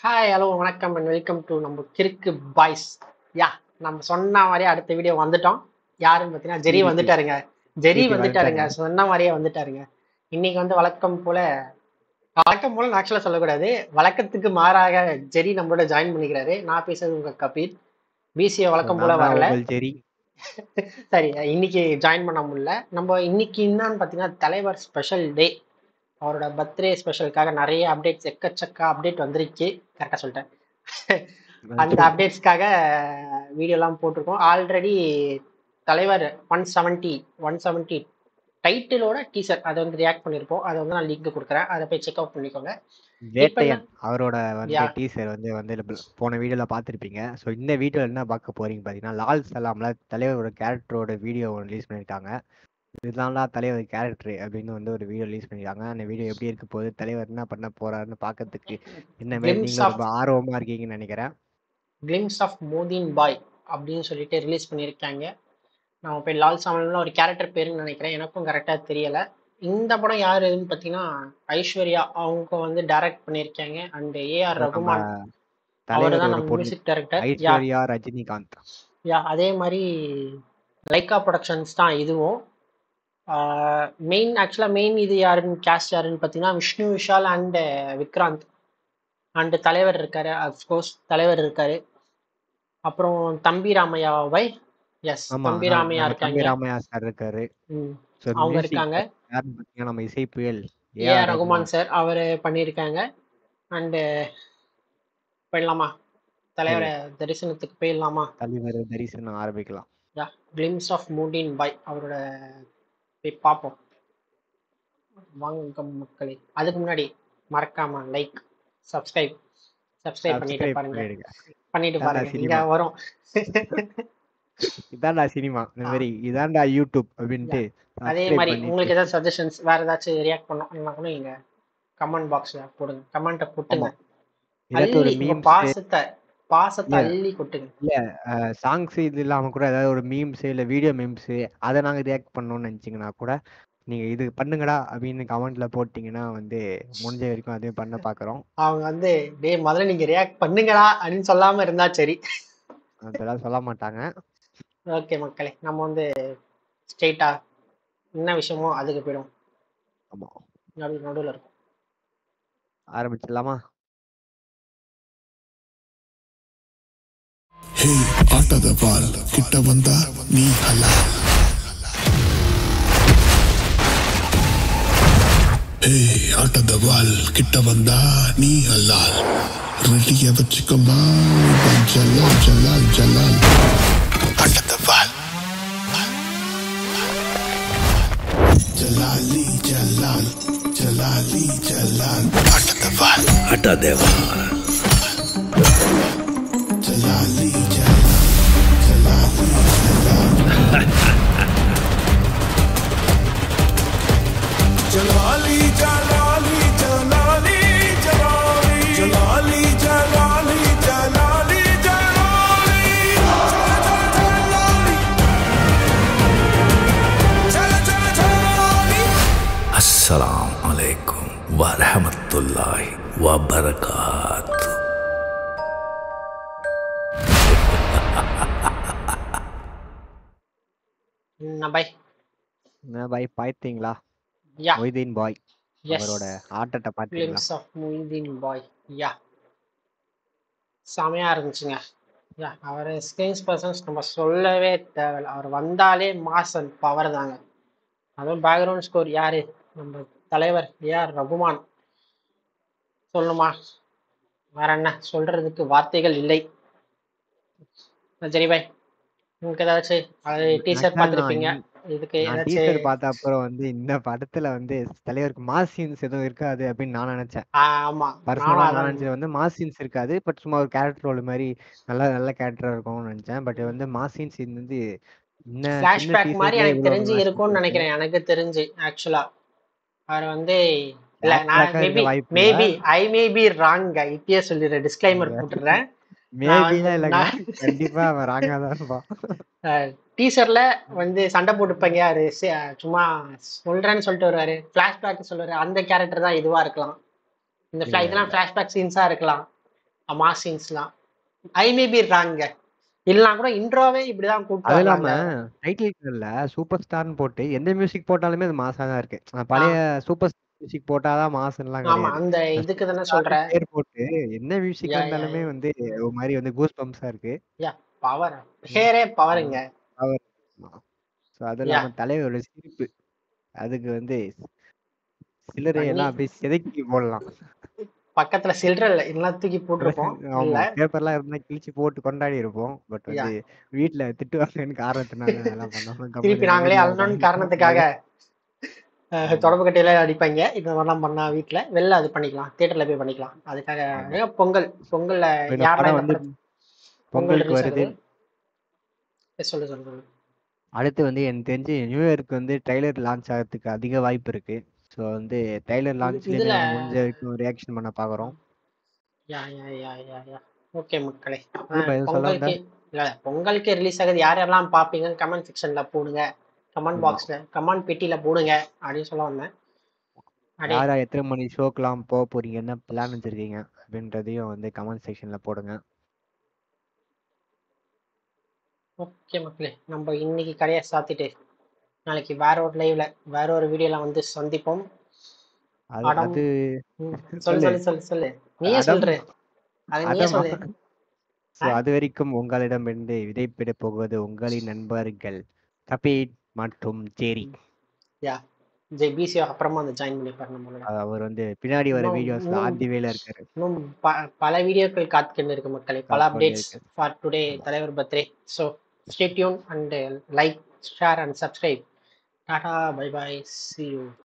Hi hello வணக்கம் and welcome to நம்ம கிறுக்கு பாய்ஸ் யா நம்ம சொன்ன மாதிரியே அடுத்த வீடியோ வந்துட்டோம் யாருன்னு பார்த்தீங்கன்னா ஜெரி வந்துட்டாருங்க ஜெரி ஜெரி வந்துட்டாருங்க வந்துட்டாருங்க. சொன்ன மாதிரியே வந்துட்டாருங்க இன்னைக்கு வந்து வழக்கம் போல வழக்கம் போல ஆக்சுவலாக சொல்லக்கூடாது வழக்கத்துக்கு மாறாக ஜெரி நம்மளோட ஜாயின் பண்ணிக்கிறாரு நான் பேசுறது உங்க கபீர் பிசிஏ வழக்கம் போல நான் தான் வரல உங்கள் ஜெரி சரி இன்னைக்கு ஜாயின் பண்ண முடியல நம்ம இன்னைக்கு என்னன்னு பார்த்தீங்கன்னா தலைவர் ஸ்பெஷல் டே அவரோட பர்த்டே ஸ்பெஷலுக்காக நிறைய அப்டேட்ஸ் எக்கச்சக்க அப்டேட் வந்துருச்சு கரெக்டாக சொல்லிட்டேன் அந்த அப்டேட்ஸ்க்காக வீடியோலாம் போட்டிருக்கோம் ஆல்ரெடி தலைவர் ஒன் செவன்ட்டி ஒன் செவன்ட்டி டைட்டிலோட டீசர் அதை வந்து ரியாக்ட் பண்ணியிருப்போம் அதை வந்து நான் லிங்க் கொடுக்குறேன் அதை போய் செக் அவுட் பண்ணிக்கோங்க வேட்டையன் அவரோட வந்து Yeah. டீசர் வந்து வந்து போன வீடியோல பார்த்திருப்பீங்க ஸோ இந்த வீடியோல என்ன பார்க்க போறீங்க பாத்தீங்கன்னா லால் சலாம்ல தலைவரோட கேரக்டரோட வீடியோ ரிலீஸ் பண்ணிருக்காங்க இதுதான்டா தலைவர் கேரக்டர் அப்படின்னு வந்து ஒரு வீடியோ ரிலீஸ் பண்ணிருக்காங்க அந்த வீடியோ எப்படி இருக்க போகுது தலைவர் என்ன பண்ண போறாருன்னு பார்க்கறதுக்கு என்ன மாதிரி Glimpse நீங்க of- ரொம்ப ஆர்வமா இருக்கீங்கன்னு நினைக்கிறேன் கிளிம்ஸ் ஆஃப் மோதின் பாய் அப்படின்னு சொல்லிட்டு ரிலீஸ் பண்ணியிருக்காங்க நம்ம போய் லால் சாமன்ல ஒரு கேரக்டர் பேருன்னு நினைக்கிறேன் எனக்கும் கரெக்டாக தெரியல இந்த படம் யார் எதுன்னு பார்த்தீங்கன்னா ஐஸ்வர்யா அவங்க வந்து டைரக்ட் பண்ணியிருக்காங்க அண்ட் ஏஆர் நம்ம ரகுமான் அவர் தான் தலைவரோட நம்ம பொண்ணு music director yeah Aishwarya Rajinikanth yeah அதே மாதிரி லைக்கா ப்ரொடக்ஷன்ஸ் தான் இதுவும் மெயின் ஆக்சுவலாக மெயின் இது யாருன்னு கேஸ்ட் யாருன்னு பார்த்தீங்கன்னா விஷ்ணு விஷால் அண்ட் விக்ராந்த் அண்ட் தலைவர் இருக்காரு அஃப்கோர்ஸ் தலைவர் இருக்காரு அப்புறம் தம்பி ராமையா வை எஸ் ஆமா தம்பி நம்ம- ராமையா நம்ம இருக்காங்க தம்பி ராமையா சார் இருக்காரு ம், ஸோ அவங்க இருக்காங்க யாருன்னு பார்த்தீங்கன்னா நம்ம இசை புயல் ஏ ஆர் ரகுமான் சார் அவர் பண்ணியிருக்காங்க அண்டு போயிடலாமா தலைவரை தரிசனத்துக்கு போயிடலாமா தலைவர் தரிசனம் ஆரம்பிக்கலாம் யா கிளிம்ஸ் ஆஃப் மூடின் பாய் அவரோட போய் பார்ப்போம் வாங்க மக்களே அதுக்கு முன்னாடி மறக்காம லைக் சப்ஸ்கிரைப் சப்ஸ்கிரைப் பண்ணிட்டு Subscribe பாருங்க பண்ணிடுங்க பண்ணிட்டு இதான்டா பாருங்க இங்க cinema. வரும் இதான்டா சினிமா இந்த ஆ. மாதிரி இதான்டா யூடியூப் அப்படின்ட்டு அதே subscribe மாதிரி பண்ணிட்டு- உங்களுக்கு ஏதாவது சஜஷன்ஸ் வேற ஏதாச்சும் ரியாக்ட் பண்ணணும்னா கூட நீங்க கமெண்ட் பாக்ஸ்ல போடுங்க கமெண்ட்டை கொட்டுங்க ஏதாச்சும் ஒரு அள்ளி உங்க மீம்ஸ் பாசத்தை பாசத்தை இல்ல. அள்ளி கொட்டுங்க சாங்ஸ் இது இல்லாம கூட ஏதாவது ஒரு மீம்ஸ் இல்ல வீடியோ மீம்ஸ் அதை நாங்க ரியாக்ட் பண்ணணும்னு நினைச்சீங்கன்னா கூட நீங்க இது பண்ணுங்கடா அப்படின்னு கமெண்ட்ல போட்டீங்கன்னா வந்து முடிஞ்ச வரைக்கும் அதையும் பண்ண பாக்குறோம் அவங்க வந்து டேய் முதல்ல நீங்க ரியாக்ட் பண்ணுங்கடா அப்படின்னு சொல்லாம இருந்தா சரி அதெல்லாம் சொல்ல மாட்டாங்க ஓகே மக்களே நம்ம வந்து ஸ்ட்ரெயிட்டா என்ன விஷயமோ அதுக்கு போயிடும் ஆமா நடு நடுவில் இருக்கும் ஆரம்பிச்சிடலாமா ಹೇ ಆಟದ ಬಾಲ್ ಕಿಟ್ಟ ಬಂದ ನೀ ಹಲ ಹೇ ಆಟದ ಬಾಲ್ ಕಿಟ್ಟ ಬಂದ ನೀ ಹಲಾಲ್ ರೆಡಿಯ ಬಚ್ಚಿಕೊಂಬ ಜಲಾಲ್ ಜಲಾಲ್ ಜಲಾಲ್ ಆಟದ ಬಾಲ್ ಜಲಾಲಿ ಜಲಾಲ್ ಜಲಾಲಿ ಜಲಾಲ್ ಆಟದ ಬಾಲ್ ಹಠ ದೇವ ಜಲಾಲಿ ಜಲಾಲ್ ಜಲಾಲಿ ಜಲಾಲಿ ಜಲಾಲಿ ಜಲಾಲಿ ಜಲಾಲಿ ಜಲಾಲಿ ಜಲಾಲಿ ಜಲಾಲಿ ಜಲಾಲಿ ಜಲ ಜಲ ಜಲಾಲಿ ಅಸ್ಸಲಾಂ ಅಲೈಕುಂ ವರಹಮತ್ತುಲ್ಲಾಹಿ ವಬರಕಾತು பை என்ன பாய் பாய்த்தீங்களா யா மொய்தீன் பாய் எஸ் அவரோட ஆட்டத்தை பாத்தீங்களா glimpse of Moideen Bhai yeah செமையா இருந்துச்சுங்க யா அவர் ஸ்கிரீன்ஸ் பர்சன்ஸ் நம்ம சொல்லவே தேவையில்ல அவர் வந்தாலே மாசன் பவர் தாங்க அதுவும் பேக்ரவுண்ட் ஸ்கோர் யாரு நம்ம தலைவர் ஏஆர் ரகுமான் சொல்லுமா வேற என்ன சொல்றதுக்கு வார்த்தைகள் இல்லை சரி பாய் உங்களுக்கு ஏதாச்சும் அது டீசர்ட் நான் பார்த்துருப்பீங்க இதுக்கு நான் டீசர் ஏதாச்சும் பார்த்த அப்புறம் வந்து இந்த படத்துல வந்து தலைவருக்கு மாஸ் சீன்ஸ் எதுவும் இருக்காது அப்படின்னு நான் நினைச்சேன் ஆ, ஆமா பர்சனலா நானும் நான் அதான் நினைச்சது வந்து மாஸ் சீன்ஸ் இருக்காது பட் சும்மா ஒரு கேரக்டர் ரோல் மாதிரி நல்ல நல்ல கேரக்டரா இருக்கும்னு நினைச்சேன் பட் வந்து மாஸ் சீன்ஸ் வந்து இன்ன சின்ன ஃபிளாஷ்பேக் மாதிரி டீசர்லயே எனக்கு இவ்வளவு தெரிஞ்சு mass இருக்கும்னு scenes நினைக்கிறேன் எனக்கு தெரிஞ்சு ஆக்சுவலா அவர் வந்து இல்ல Flashback நான் ஆ இருக்க மேபி வாய்ப்பு இல்ல. Maybe I may be wrong இப்பயே சொல்லிடுறேன் டிஸ்க்ளைமர் இல்ல. போட்டுடுறேன் மேபிலாம் இல்லைங்க நான் கண்டிப்பா அவன் ராங்கா தான் இருப்பான் டீசர்ல வந்து சண்டை போட்டுப்பாங்க யாரு சி- சும்மா சொல்றேன்னு சொல்லிட்டு வருவாரு ஃபிளாஷ்பேக் சொல்லுவாரு அந்த கேரக்டர் தான் இதுவா இருக்கலாம் இந்த fla- இல்ல, இதெல்லாம் ஃபிளாஷ்பேக் சீன்ஸா இருக்கலாம் மாஸ் சீன்ஸ்லாம் ஐ மே பி ராங்க இல்லைனா கூட இன்ட்ரோவே இப்படிதான் கூப்பிட்டு அது இல்லாம வர்றாங்க. டைட்டில் கார்டுல சூப்பர் ஸ்டார்னு போட்டு எந்த மியூசிக் போட்டாலுமே அது மாசா தான் இருக்கு அஹ் பழைய சூப்பர் மியூசிக் போட்டாதான் மாசுலாம் ஆமா கிடையாது அந்த இதுக்கு தானே சொல்ற பேர் போட்டு என்ன மியூசிக் யா, யா, இருந்தாலுமே யா. வந்து ஒரு மாதிரி வந்து கூஸ் பம்ப்ஸா இருக்கு பவர் ஹேரே பவருங்க ஸோ அது இல்லாம தலைவரோட சிரிப்பு அதுக்கு வந்து சிலரை எல்லாம் அப்படியே சிதைக்கி போடலாம் பக்கத்துல சில்லற இல்ல எல்லாம் தூக்கி போட்டிருப்போம் ஆமா இல்ல பேப்பர்லாம் இருந்தா கிழிச்சு போட்டு கொண்டாடி இருப்போம் பட் வந்து வீட்ல திட்டுவாங்கன்னு காரணத்தினால அதெல்லாம் பண்ணாம திருப்பி கம்முனு நாங்களே வீட்ல அழணும்னு காரணத்துக்காக அஹ், தொடர்பு கட்டையில அடிப்பாங்க இந்த மாதிரிலாம் பண்ணா வீட்ல வெளில அது பண்ணிக்கலாம் தியேட்டர்ல போய் பண்ணிக்கலாம் அதுக்காக ஆமா. ஏன் பொங்கல் பொங்கல்ல இப்ப இந்த யாரா படம் இந்த வந்து படம் பொங்கல் பொங்கலுக்கு release வருது ஆகுது ஏ, சொல்லு சொல்லு சொல்லு. அடுத்து வந்து எனக்கு தெரிஞ்சு நியூ இயருக்கு வந்து ட்ரைலர் லான்ச் ஆகிறதுக்கு அதிக வாய்ப்பு இருக்கு ஸோ வந்து ட்ரைலர் லான்ச்லேருந்து இதுல- நம்ம முடிஞ்ச வரைக்கும் ரியாக்ஷன் பண்ண பார்க்குறோம் யா யா யா யா யா ஓகே மக்களே சொல்லுப்பா, எதுவும் சொல்ல பொங்கலுக்கு இல்ல பொங்கலுக்கு ரிலீஸ் ஆகுது யார் யாரெல்லாம் பாப்பீங்க கமெண்ட் செக்ஷன்ல போடுங்க கமெண்ட் ஆமா. பாக்ஸ்ல கமெண்ட் பெட்டியில போடுங்க அப்படின்னு சொல்ல வந்தேன் அடே யாரா எத்தனை மணி ஷோக்கெலாம் போக போறீங்க என்ன பிளான் வச்சிருக்கீங்க அப்படின்றதையும் வந்து கமெண்ட் செக்ஷன்ல போடுங்க ஓகே மக்களே நம்ம இன்னைக்கு கடையை சாத்திட்டு நாளைக்கு வேற ஒரு லைவ்ல வேற ஒரு வீடியோல வந்து சந்திப்போம் அது அடம். அது ம், சொல்லு சொல்லு சொல்லு சொல்லு நீயே அடம். சொல்ற அது நீயே அதான் சொல்லு ஸோ அது வரைக்கும் உங்களிடமிருந்து விதைப்பிட போவது உங்களின் நண்பர்கள் கபீட் மற்றும் ஜேரி யா ஜெய் பிசி அப்புறமா வந்து ஜாயின் பண்ணிப்பாரு நம்மளோட அது அவர் வந்து பின்னாடி வர இன்னும் வீடியோஸ்ல இன்னும் ஆதி வேல இருக்காரு இன்னும் ப- பல வீடியோக்கள் காத்துக்கிட்டு இருக்கு மக்களே பல காத்துக்கிட்டு அப்டேட்ஸ் இருக்கு. ஃபார் டுடே தலைவர் birthday so stay tune and like share and subscribe tata bye bye see you